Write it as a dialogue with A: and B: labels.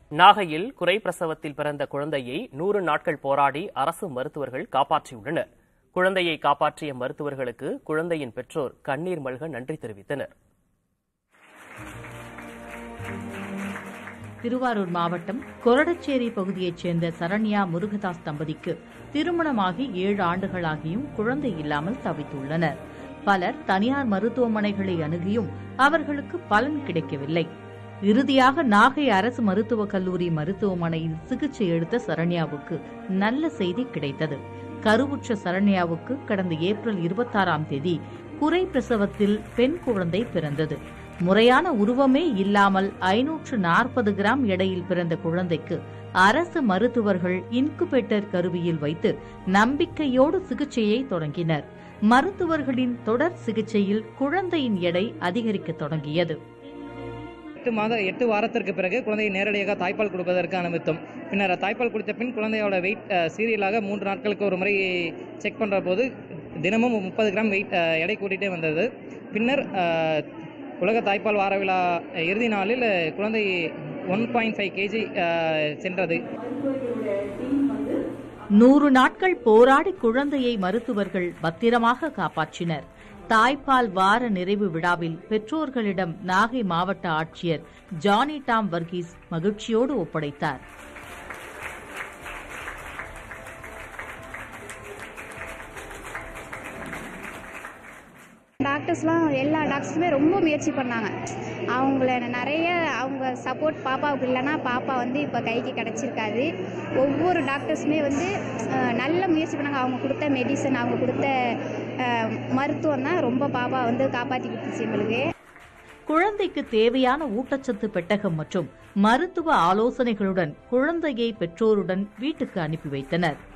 A: நாகையில் குறை பிரசவத்தில் பிறந்த குழந்தையை நூறு நாட்கள் போராடி அரசு மருத்துவர்கள் காப்பாற்றியுள்ளனர் குழந்தையை காப்பாற்றிய மருத்துவர்களுக்கு குழந்தையின் பெற்றோர் கண்ணீர் மல்க நன்றி தெரிவித்தனர்
B: திருவாரூர் மாவட்டம் கொரடச்சேரி பகுதியைச் சேர்ந்த சரண்யா முருகதாஸ் தம்பதிக்கு திருமணமாகி ஏழு ஆண்டுகளாகியும் குழந்தை இல்லாமல் தவித்துள்ளனர் பலர் தனியார் மருத்துவமனைகளை அணுகியும் அவர்களுக்கு பலன் கிடைக்கவில்லை இறுதியாக நாகை அரசு மருத்துவக் கல்லூரி மருத்துவமனையில் சிகிச்சை எடுத்த சரண்யாவுக்கு நல்ல செய்தி கிடைத்தது கருவுற்ற சரண்யாவுக்கு கடந்த ஏப்ரல் இருபத்தாறாம் தேதி குறை பிரசவத்தில் பெண் குழந்தை பிறந்தது முறையான உருவமே இல்லாமல் ஐநூற்று நாற்பது கிராம் எடையில் பிறந்த குழந்தைக்கு அரசு மருத்துவர்கள் இன்குபேட்டர் கருவியில் வைத்து நம்பிக்கையோடு சிகிச்சையை தொடங்கினர் மருத்துவர்களின் தொடர் சிகிச்சையில் குழந்தையின் எடை அதிகரிக்க தொடங்கியது
C: எட்டு மாத எட்டு வாரத்திற்கு பிறகு குழந்தையை நேரடியாக தாய்ப்பால் கொடுப்பதற்கு அனுமதித்தோம் பின்னர் தாய்ப்பால் கொடுத்த பின் குழந்தையோட வெயிட் சீரியலாக மூன்று நாட்களுக்கு ஒரு முறை செக் பண்ணுற போது தினமும் முப்பது கிராம் வெயிட் எடை கூட்டிகிட்டே வந்தது பின்னர் அஹ், உலக தாய்ப்பால் வார விழா இறுதி நாளில் குழந்தை ஒன் பாயிண்ட் ஃபைவ் கேஜி சென்றது
B: நூறு நாட்கள் போராடி குழந்தையை மருத்துவர்கள் பத்திரமாக காப்பாற்றினர் தாய்ப்பால் வார நிறைவு விழாவில் பெற்றோர்களிடம் நாகை மாவட்ட ஆட்சியர் ஜானி டாம் வர்கீஸ் மகிழ்ச்சியோடு ஒப்படைத்தார்
D: டாக்டர்ஸ்லாம் எல்லா டாக்டர்ஸுமே ரொம்ப முயற்சி பண்ணாங்க அவங்கள நிறைய அவங்க சப்போர்ட் பாப்பாவுக்கு இல்லைன்னா பாப்பா வந்து இப்போ கைக்கு கிடச்சிருக்காது ஒவ்வொரு டாக்டர்ஸுமே வந்து அஹ், நல்ல முயற்சி பண்ணாங்க அவங்க கொடுத்த மெடிசன் அவங்க கொடுத்த அஹ், மருத்துவம் தான் ரொம்ப பாப்பா வந்து காப்பாற்றி கொடுத்துச்சு எங்களுக்கு
B: குழந்தைக்கு தேவையான ஊட்டச்சத்து பெட்டகம் மற்றும் மருத்துவ ஆலோசனைகளுடன் குழந்தையை பெற்றோருடன் வீட்டுக்கு அனுப்பி வைத்தனர்